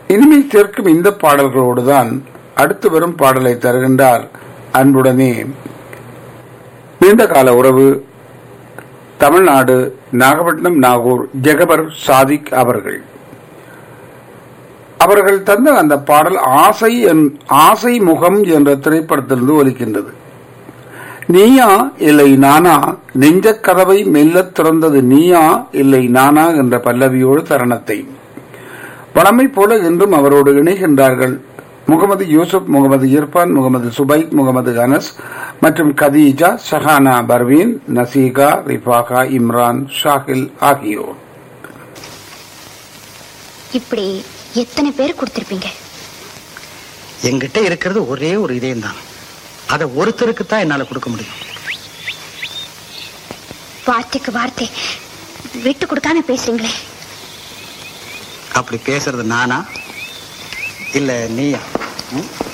இனிமை சேர்க்கும் இந்த பாடல்களோடுதான் அடுத்து வரும் பாடலை தருகின்றார் அன்புடனே நீண்ட கால உறவு தமிழ்நாடு நாகப்பட்டினம் நாகூர் ஜெகபர் சாதிக் அவர்கள் அவர்கள் தந்த அந்த பாடல் ஆசை என்- ஆசை முகம் என்ற திரைப்படத்திலிருந்து ஒலிக்கின்றது நீயா இல்லை நானா நெஞ்சக் கதவை மெல்லத் திறந்தது நீயா இல்லை நானா என்ற பல்லவியோடு தருணத்தை வளமை போல இன்றும் அவரோடு இணைகின்றார்கள் முகமது யூசுப் முகமது இர்பான் முகமது சுபைக் முகமது அனஸ் மற்றும் கதீஜா ஷஹானா பர்வீன் நசீகா ரிஃபாகா இம்ரான் ஷாஹில் ஆகியோர் இப்படி எத்தனை பேர் கொடுத்திருப்பீங்க என்கிட்ட இருக்கிறது ஒரே ஒரு இதயம் தான் அதை ஒருத்தருக்கு தான் என்னால கொடுக்க முடியும் வார்த்தைக்கு வார்த்தை விட்டு கொடுக்காம பேசுறீங்களே அப்படி பேசுறது நானா இல்ல நீயா ம்?